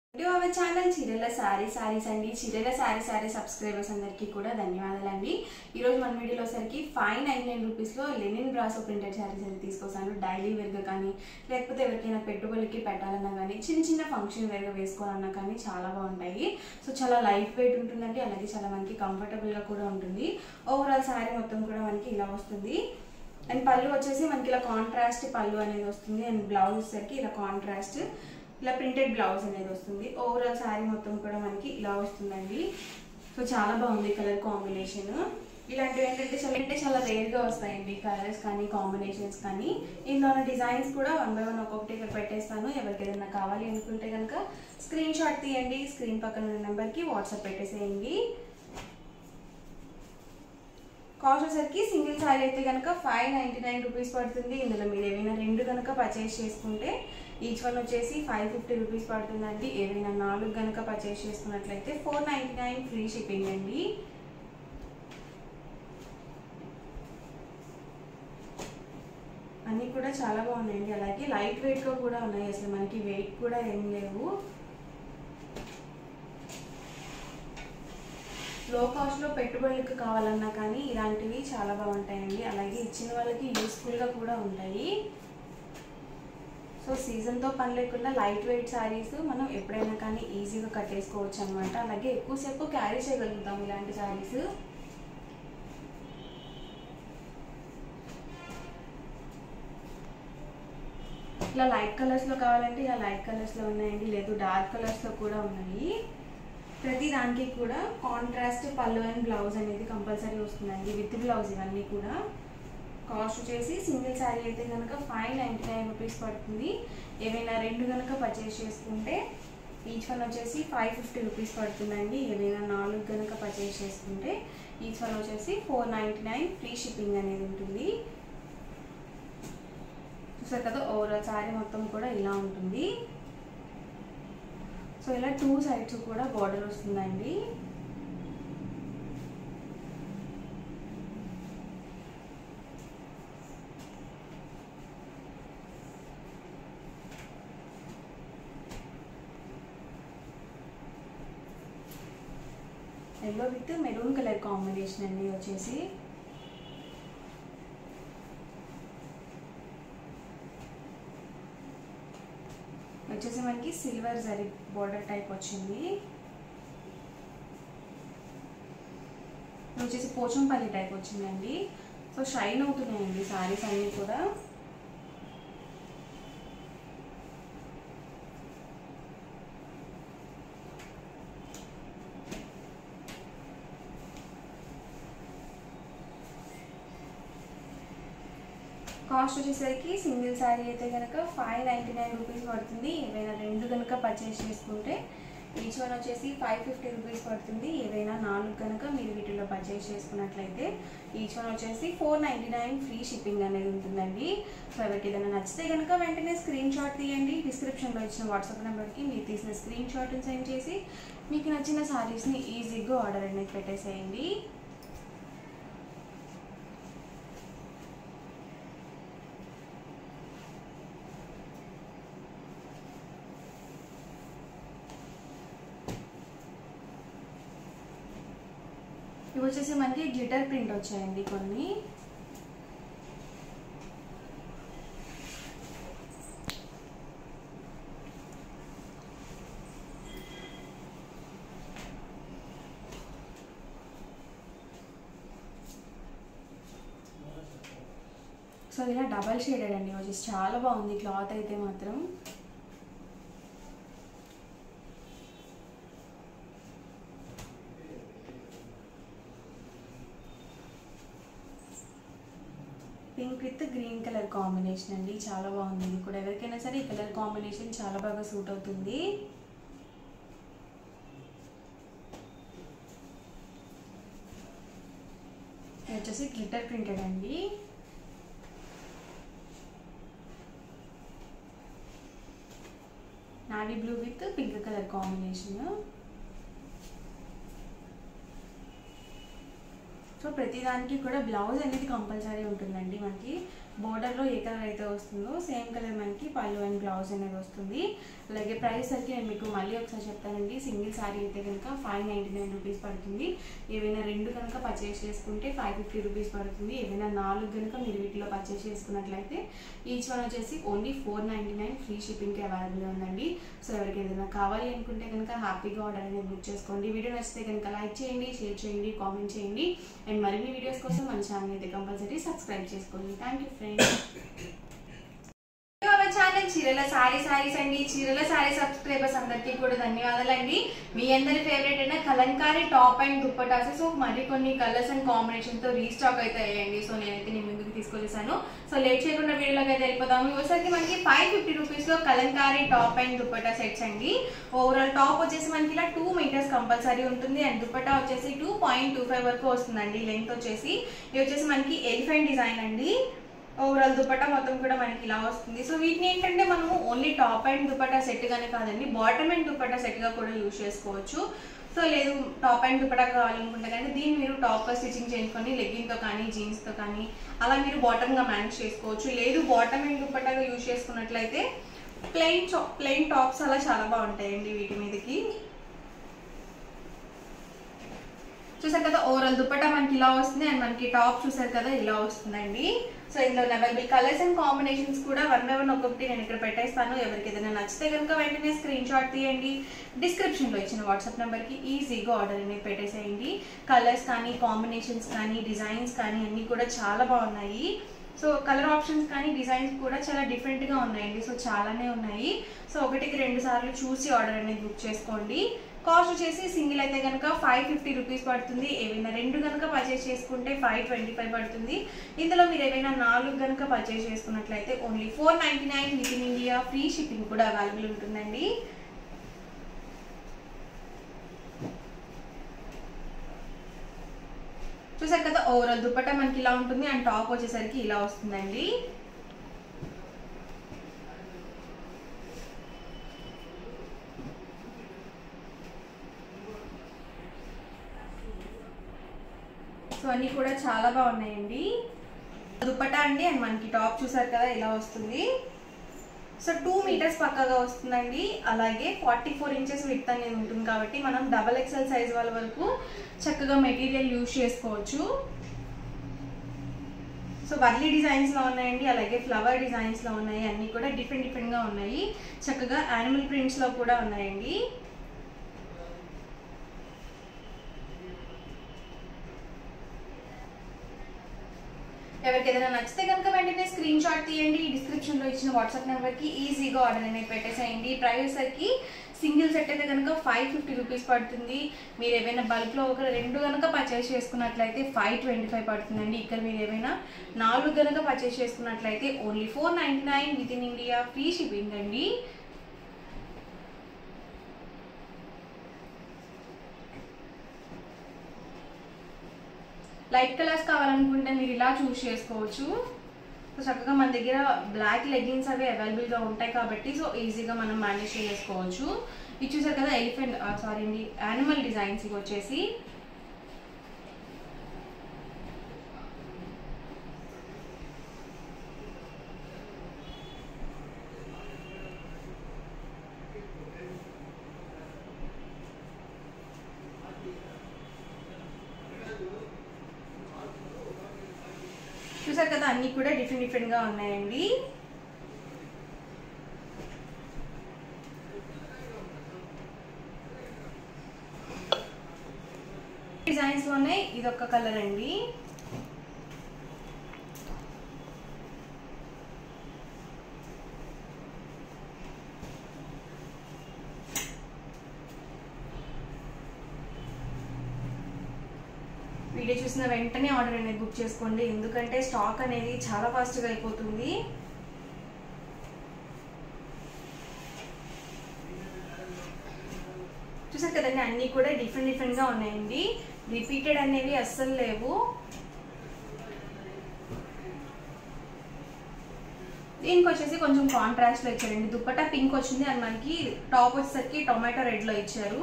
to our channel చీరల సారీ సారీస్ అండి చీరల సారీ సారీ సబ్స్క్రైబర్స్ అందరికీ కూడా ధన్యవాదాలండి ఈరోజు మన వీడియోలో సరికి ఫైవ్ నైన్ నైన్ రూపీస్లో లెనిన్ బ్రాసో ప్రింటెడ్ శారీస్ అయితే తీసుకొస్తాను డైలీ వేర్గా కానీ లేకపోతే ఎవరికైనా పెట్టుబడికి పెట్టాలన్నా కానీ చిన్న చిన్న ఫంక్షన్ వేర్గా వేసుకోవాలన్నా కానీ చాలా బాగుంటాయి సో చాలా లైట్ వెయిట్ ఉంటుందండి అలాగే చాలా మనకి కంఫర్టబుల్గా కూడా ఉంటుంది ఓవరాల్ శారీ మొత్తం కూడా మనకి ఇలా వస్తుంది అండ్ పళ్ళు వచ్చేసి మనకి ఇలా కాంట్రాస్ట్ పళ్ళు అనేది వస్తుంది అండ్ బ్లౌజ్ వచ్చేసరికి ఇలా కాంట్రాస్ట్ ఇలా ప్రింటెడ్ బ్లౌజ్ అనేది వస్తుంది ఓవరాల్ శారీ మొత్తం కూడా మనకి ఇలా వస్తుందండి సో చాలా బాగుంది కలర్ కాంబినేషన్ ఇలాంటివి ఏంటంటే చాలా అంటే చాలా రేర్గా వస్తాయండి కలర్స్ కానీ కాంబినేషన్స్ కానీ ఇందులో ఉన్న డిజైన్స్ కూడా వన్ బై వన్ ఒక్కొక్కటి ఇక్కడ పెట్టేస్తాను ఎవరికి ఏదైనా కావాలి అనుకుంటే కనుక స్క్రీన్ షాట్ తీయండి స్క్రీన్ పక్కన ఉన్న నెంబర్కి వాట్సాప్ పెట్టేసేయండి కాస్ట్ వచ్చేసరికి సింగిల్ సారీ అయితే కనుక ఫైవ్ నైంటీ నైన్ రూపీస్ పడుతుంది ఇందులో మీరు ఏమైనా రెండు కనుక పర్చేస్ చేసుకుంటే ఈచ్ వన్ వచ్చేసి ఫైవ్ ఫిఫ్టీ రూపీస్ పడుతుందండి ఏవైనా నాలుగు కనుక పర్చేస్ చేసుకున్నట్లయితే four ninety nine free shipping అండి అన్నీ కూడా చాలా బాగున్నాయండి అలాగే లైట్ వెయిట్గా కూడా ఉన్నాయి అసలు మనకి వెయిట్ కూడా ఏం లేవు లో కాస్ట్లో పెట్టుబడులకు కావాలన్నా కానీ ఇలాంటివి చాలా బాగుంటాయండి అలాగే ఇచ్చిన వాళ్ళకి యూస్ఫుల్గా కూడా ఉంటాయి సో సీజన్తో పని లేకుండా లైట్ వెయిట్ శారీస్ మనం ఎప్పుడైనా కానీ ఈజీగా కట్టేసుకోవచ్చు అనమాట అలాగే ఎక్కువసేపు క్యారీ చేయగలుగుతాం ఇలాంటి శారీస్ ఇలా లైట్ కలర్స్లో కావాలంటే ఇలా లైట్ కలర్స్లో ఉన్నాయండి లేదు డార్క్ కలర్స్లో కూడా ఉన్నాయి ప్రతి దానికి కూడా కాంట్రాస్ట్ పళ్ళు అండ్ బ్లౌజ్ అనేది కంపల్సరీ వస్తుందండి విత్ బ్లౌజ్ ఇవన్నీ కూడా కాస్ట్ వచ్చేసి సింగిల్ శారీ అయితే కనుక ఫైవ్ నైంటీ నైన్ రూపీస్ పడుతుంది ఏవైనా రెండు కనుక పర్చేస్ చేసుకుంటే ఈచ్ వన్ వచ్చేసి ఫైవ్ ఫిఫ్టీ రూపీస్ పడుతుందండి ఏవైనా నాలుగు కనుక పర్చేస్ చేసుకుంటే ఈచ్ వన్ వచ్చేసి four ninety nine free shipping అనేది ఉంటుంది చూసారు కదా ఓవరాల్ శారీ మొత్తం కూడా ఇలా ఉంటుంది సో ఇలా టూ సైడ్స్ కూడా బార్డర్ వస్తుందండి yellow with maroon colour combination అండి వచ్చేసి వచ్చేసి మనకి సిల్వర్ జరీ బోర్డర్ టైప్ వచ్చింది వచ్చేసి పోచంపల్లి టైప్ వచ్చిందండి సో షైన్ అవుతున్నాయండి సారీస్ అన్నీ కూడా కాస్ట్ వచ్చేసరికి సింగిల్ శారీ అయితే కనుక ఫైవ్ నైంటీ నైన్ రూపీస్ పడుతుంది ఏవైనా రెండు కనుక పర్చేస్ చేసుకుంటే ఈచ్ వన్ వచ్చేసి ఫైవ్ ఫిఫ్టీ రూపీస్ పడుతుంది ఏవైనా నాలుగు కనుక మీరు వీటిలో పర్చేస్ చేసుకున్నట్లయితే ఈచ్ వన్ వచ్చేసి four ninety nine free shipping అనేది ఉంటుందండి సో ఎవరికి ఏదైనా నచ్చితే కనుక వెంటనే స్క్రీన్ షాట్ తీయండి డిస్క్రిప్షన్లో ఇచ్చిన వాట్సాప్ నెంబర్కి మీరు తీసిన స్క్రీన్ షాట్ని సెండ్ చేసి మీకు నచ్చిన శారీస్ని ఈజీగా ఆర్డర్ అనేది పెట్టేసేయండి ఇవి వచ్చేసి మనకి గ్లిటర్ ప్రింట్ వచ్చాయండి కొన్ని సో ఇలా డబల్ షేడెడ్ అండి వచ్చేసి చాలా బాగుంది క్లాత్ అయితే మాత్రం pink with green colour combination అండి చాలా బాగుంది ఇది కూడా ఎవరికైనా సరే ఈ కలర్ కాంబినేషన్ చాలా బాగా సూట్ అవుతుంది ఇది వచ్చేసి గ్లిటర్ ప్రింటెడ్ అండి navy blue with pink colour combination so ప్రతిదానికి కూడా బ్లౌజ్ అనేది కంపల్సరీ ఉంటుందండి మనకి బోర్డర్లో ఏ కలర్ అయితే వస్తుందో సేమ్ కలర్ మనకి పళ్ళు అండ్ బ్లౌజ్ అనేది వస్తుంది అలాగే ప్రైస్ సరికి నేను మీకు మళ్ళీ ఒకసారి చెప్తానండి సింగిల్ శారీ అయితే కనుక ఫైవ్ నైంటీ నైన్ రూపీస్ పడుతుంది ఏవైనా రెండు కనుక పర్చేస్ చేసుకుంటే ఫైవ్ ఫిఫ్టీ రూపీస్ పడుతుంది ఏవైనా నాలుగు కనుక మీరు వీటిలో పర్చేస్ చేసుకున్నట్లయితే ఈచ్ వన్ వచ్చేసి only four ninety nine free షిప్పింగ్కి అవైలబుల్ ఉందండి సో ఎవరికి ఏదైనా కావాలి అనుకుంటే కనుక హ్యాపీగా ఆర్డర్ అనేది బుక్ చేసుకోండి వీడియో నచ్చితే కనుక లైక్ చేయండి షేర్ చేయండి కామెంట్ చేయండి అండ్ మరిన్ని వీడియోస్ కోసం మన ఛానల్ అయితే కంపల్సరీ సబ్స్క్రైబ్ చేసుకోండి థ్యాంక్ యూ ఫ్రెండ్స్ ఛానల్ చీరల సారీ సారీస్ అండి చీరల సారీ సబ్స్క్రైబర్స్ అందరికీ కూడా ధన్యవాదాలండి మీ అందరి ఫేవరెట్ అయిన Kalamkari top and dupattas so మరికొన్ని కలర్స్ అండ్ కాంబినేషన్ తో రీస్టాక్ అయితే అయ్యాయండి సో నేనైతే నేను ముందుకు తీసుకొచ్చేసాను సో లేట్ చేయకుండా వీడియోలోకి అయితే వెళ్ళిపోతాము ఒకసారి మనకి ఫైవ్ ఫిఫ్టీ రూపీస్ లో Kalamkari top and dupatta sets అండి ఓవరాల్ టాప్ వచ్చేసి మనకి ఇలా టూ మీటర్స్ కంపల్సరీ ఉంటుంది అండ్ దుప్పటా వచ్చేసి టూ పాయింట్ టూ ఫైవ్ వరకు వస్తుందండి లెంత్ వచ్చేసి ఇది వచ్చేసి మనకి ఎలిఫెంట్ డిజైన్ అండి ఓవరాల్ దుపట్టా మొత్తం కూడా మనకి ఇలా వస్తుంది సో వీటిని ఏంటంటే మనము only top and dupatta set గానే కాదండి బాటమ్ అండ్ దుపట్టా సెట్ గా కూడా యూజ్ చేసుకోవచ్చు సో లేదు టాప్ అండ్ దుపట్టా కావాలనుకుంటే కనుక దీన్ని మీరు టాప్ గా స్టిచ్చింగ్ చేసుకొని లెగ్గింగ్ తో కానీ జీన్స్ తో కానీ అలా మీరు బాటమ్ గా మేనేజ్ చేసుకోవచ్చు లేదు బాటమ్ అండ్ దుపట్టాగా యూజ్ చేసుకున్నట్లయితే ప్లెయిన్ ప్లెయిన్ టాప్స్ అలా చాలా బాగుంటాయండి వీటి మీదకి చూసారు కదా ఓవరాల్ దుపట్టా మనకి ఇలా వస్తుంది అండ్ మనకి టాప్ చూసారు కదా ఇలా వస్తుందండి సో ఇందులో అవైలబుల్ కలర్స్ అండ్ కాంబినేషన్స్ కూడా వన్ బై వన్ ఒక్కొక్కటి నేను ఇక్కడ పెట్టేస్తాను ఎవరికి ఏదైనా నచ్చితే కనుక వెంటనే స్క్రీన్ షాట్ తీయండి డిస్క్రిప్షన్లో ఇచ్చిన వాట్సాప్ నెంబర్కి ఈజీగా ఆర్డర్ అనేది పెట్టేసేయండి కలర్స్ కానీ కాంబినేషన్స్ కానీ డిజైన్స్ కానీ అన్నీ కూడా చాలా బాగున్నాయి సో కలర్ ఆప్షన్స్ కానీ డిజైన్స్ కూడా చాలా డిఫరెంట్గా ఉన్నాయండి సో చాలానే ఉన్నాయి సో ఒకటికి రెండు సార్లు చూసి ఆర్డర్ అనేది బుక్ చేసుకోండి కాస్ట్ వచ్చేసి సింగిల్ అయితే కనుక ఫైవ్ ఫిఫ్టీ రూపీస్ పడుతుంది ఏవైనా రెండు కనుక పర్చేస్ చేసుకుంటే ఫైవ్ ట్వంటీ ఫైవ్ పడుతుంది ఇందులో మీరు ఏవైనా నాలుగు కనుక పర్చేస్ చేసుకున్నట్లయితే only four ninety nine with in India free shipping కూడా అవైలబుల్ ఉంటుందండి చూసారు కదా ఓవరాల్ దుపట్టా మనకి ఇలా ఉంటుంది అండ్ టాప్ వచ్చేసరికి ఇలా వస్తుందండి సో అన్నీ కూడా చాలా బాగున్నాయండి దుపట్టా అండి అండ్ మనకి టాప్ చూసారు కదా ఇలా వస్తుంది సో టూ మీటర్స్ పక్కగా వస్తుందండి అలాగే ఫార్టీ ఫోర్ ఇంచెస్ విత్ అనేది ఉంటుంది కాబట్టి మనం డబల్ ఎక్సెల్ సైజ్ వాళ్ళ వరకు చక్కగా మెటీరియల్ యూజ్ చేసుకోవచ్చు సో వర్లీ డిజైన్స్ లో ఉన్నాయండి అలాగే ఫ్లవర్ డిజైన్స్ లో ఉన్నాయి అన్ని కూడా డిఫరెంట్ డిఫరెంట్ గా ఉన్నాయి చక్కగా యానిమల్ ప్రింట్స్ లో కూడా ఉన్నాయండి ఎవరికి ఏదైనా నచ్చితే కనుక వెంటనే స్క్రీన్ షాట్ తీయండి డిస్క్రిప్షన్ లో ఇచ్చిన వాట్సాప్ నెంబర్ కి ఈజీగా ఆర్డర్ అనేది పెట్టేసేయండి ప్రైస్ సరికి సింగిల్ సెట్ అయితే కనుక ఫైవ్ ఫిఫ్టీ రూపీస్ పడుతుంది మీరు ఏమైనా బల్క్ లో ఒక రెండు కనుక పర్చేస్ చేసుకున్నట్లయితే ఫైవ్ ట్వంటీ ఫైవ్ పడుతుందండి ఇక్కడ మీరు ఏమైనా నాలుగు కనుక పర్చేస్ చేసుకున్నట్లయితే only four ninety nine with in India free shipping అండి లైట్ కలర్స్ కావాలనుకుంటే మీరు ఇలా చూస్ చేసుకోవచ్చు సో చక్కగా మన దగ్గర బ్లాక్ లెగ్గిన్స్ అవి అవైలబుల్గా ఉంటాయి కాబట్టి సో ఈజీగా మనం మేనేజ్ చేసుకోవచ్చు ఇది చూసారు కదా ఎలిఫెంట్ సారీ అండి యానిమల్ డిజైన్స్ ఇవి వచ్చేసి చూసారు కదా అన్ని కూడా డిఫరెంట్ డిఫరెంట్ గా ఉన్నాయండి డిజైన్స్ లోనే ఇదొక కలర్ అండి వీడియో చూసిన వెంటనే ఆర్డర్ అనేది బుక్ చేసుకోండి ఎందుకంటే స్టాక్ అనేది చాలా ఫాస్ట్గా అయిపోతుంది చూసారు కదండి అన్నీ కూడా డిఫరెంట్ డిఫరెంట్గా ఉన్నాయండి రిపీటెడ్ అనేవి అస్సలు లేవు దీనికి వచ్చేసి కొంచెం కాంట్రాస్ట్ లో ఇచ్చారండి దుప్పటా పింక్ వచ్చింది అండ్ మనకి టాప్ వచ్చేసరికి టొమాటో రెడ్ లో ఇచ్చారు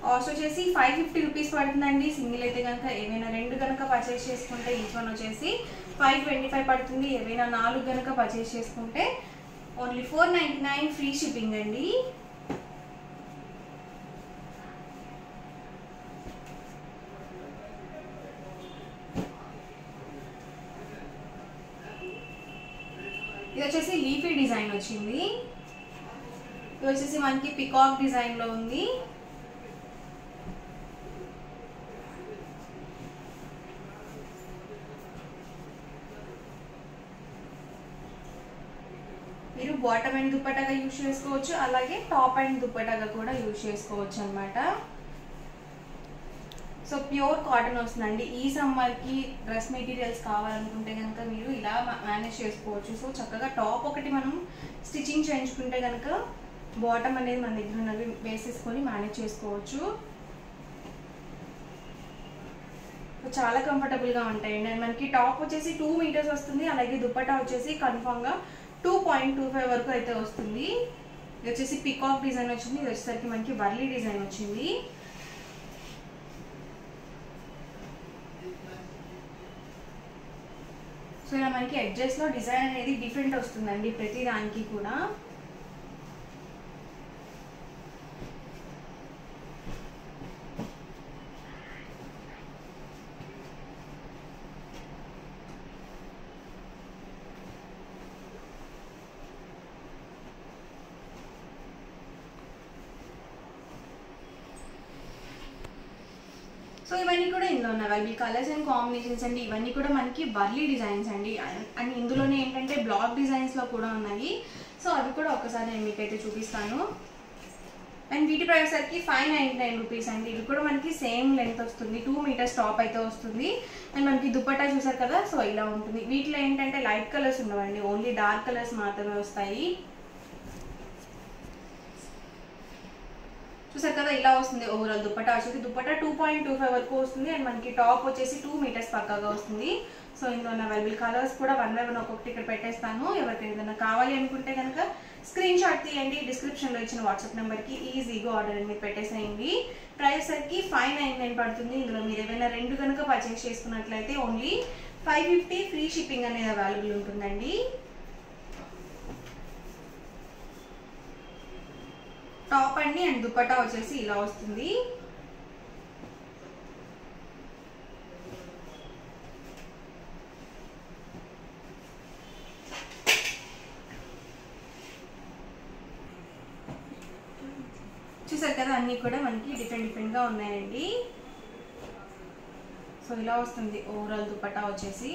కాస్ట్ వచ్చేసి ఫైవ్ ఫిఫ్టీ రూపీస్ పడుతుందండి సింగిల్ అయితే కనుక ఏవైనా రెండు కనుక పర్చేస్ చేసుకుంటే ఈచ్ వన్ వచ్చేసి ఫైవ్ ట్వంటీ ఫైవ్ పడుతుంది ఏవైనా నాలుగు కనుక పర్చేస్ చేసుకుంటే only four ninety nine free shipping అండి ఇది వచ్చేసి లీఫీ డిజైన్ వచ్చింది ఇది వచ్చేసి మనకి పికాక్ డిజైన్ లో ఉంది మీరు బాటమ్ అండ్ దుప్పటాగా యూజ్ చేసుకోవచ్చు అలాగే టాప్ అండ్ దుప్పటాగా కూడా యూజ్ చేసుకోవచ్చు అనమాట సో ప్యూర్ కాటన్ వస్తుందండి ఈ సమ్మర్కి డ్రెస్ మెటీరియల్స్ కావాలనుకుంటే కనుక మీరు ఇలా మేనేజ్ చేసుకోవచ్చు సో చక్కగా టాప్ ఒకటి మనం స్టిచ్చింగ్ చేయించుకుంటే కనుక బాటమ్ అనేది మన దగ్గర ఉన్నవి వేసేసుకొని మేనేజ్ చేసుకోవచ్చు సో చాలా కంఫర్టబుల్గా ఉంటాయండి అండ్ మనకి టాప్ వచ్చేసి టూ మీటర్స్ వస్తుంది అలాగే దుప్పటా వచ్చేసి కన్ఫామ్గా టూ పాయింట్ టూ ఫైవ్ వరకు అయితే వస్తుంది ఇది వచ్చేసి పికాక్ డిజైన్ వచ్చింది ఇది వచ్చేసరికి మనకి వర్లీ డిజైన్ వచ్చింది సో ఇలా మనకి ఎడ్జెస్ లో డిజైన్ అనేది డిఫరెంట్ వస్తుందండి ప్రతి దానికి కూడా సో ఇవన్నీ కూడా ఇందులో ఉన్నాయి అవైలబుల్ కలర్స్ అండ్ కాంబినేషన్స్ అండి ఇవన్నీ కూడా మనకి బర్లీ డిజైన్స్ అండి అండ్ ఇందులోనే ఏంటంటే బ్లాక్ డిజైన్స్ లో కూడా ఉన్నాయి సో అవి కూడా ఒకసారి నేను మీకైతే చూపిస్తాను అండ్ వీటి ప్రైస్ సరికి ఫైవ్ నైంటీ నైన్ రూపీస్ అండి ఇది కూడా మనకి సేమ్ లెంత్ వస్తుంది టూ మీటర్స్ టాప్ అయితే వస్తుంది అండ్ మనకి దుప్పట్టా చూసారు కదా సో ఇలా ఉంటుంది వీటిలో ఏంటంటే లైట్ కలర్స్ ఉండవండి ఓన్లీ డార్క్ కలర్స్ మాత్రమే వస్తాయి చూసారు కదా ఇలా వస్తుంది ఓవరాల్ దుప్పటా వచ్చేసి dupatta two point two five వరకు వస్తుంది అండ్ మనకి టాప్ వచ్చేసి టూ మీటర్స్ పక్కాగా వస్తుంది సో ఇందులో ఉన్న అవైలబుల్ కలర్స్ కూడా వన్ బై వన్ ఒక్కొక్కటి ఇక్కడ పెట్టేస్తాను ఎవరికైనా ఏదైనా కావాలి అనుకుంటే కనుక స్క్రీన్ షాట్ తీయండి డిస్క్రిప్షన్లో ఇచ్చిన వాట్సాప్ నెంబర్కి ఈజీగా ఆర్డర్ అనేది పెట్టేసేయండి ప్రైస్ సరికి ఫైవ్ నైన్ నైన్ పడుతుంది ఇందులో మీరు ఏమైనా రెండు కనుక పర్చేస్ చేసుకున్నట్లయితే only five fifty free shipping అనేది అవైలబుల్ ఉంటుందండి టాప్ అండి అండ్ దుపట్టా వచ్చేసి ఇలా వస్తుంది చూసారు కదా అన్నీ కూడా మనకి డిఫరెంట్ డిఫరెంట్గా ఉన్నాయండి సో ఇలా వస్తుంది ఓవరాల్ దుపట్టా వచ్చేసి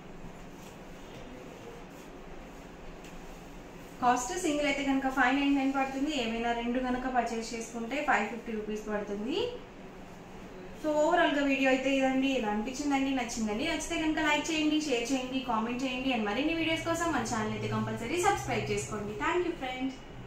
కాస్ట్ సింగిల్ అయితే కనుక ఫైవ్ నైన్ నైన్ పడుతుంది ఏమైనా రెండు కనుక పర్చేస్ చేసుకుంటే ఫైవ్ ఫిఫ్టీ రూపీస్ పడుతుంది సో ఓవరాల్గా వీడియో అయితే ఇదండి ఇలా అనిపించిందండి నచ్చిందండి నచ్చితే కనుక లైక్ చేయండి షేర్ చేయండి కామెంట్ చేయండి అండ్ మరిన్ని వీడియోస్ కోసం మన ఛానల్ అయితే కంపల్సరీ సబ్స్క్రైబ్ చేసుకోండి థ్యాంక్ యూ ఫ్రెండ్స్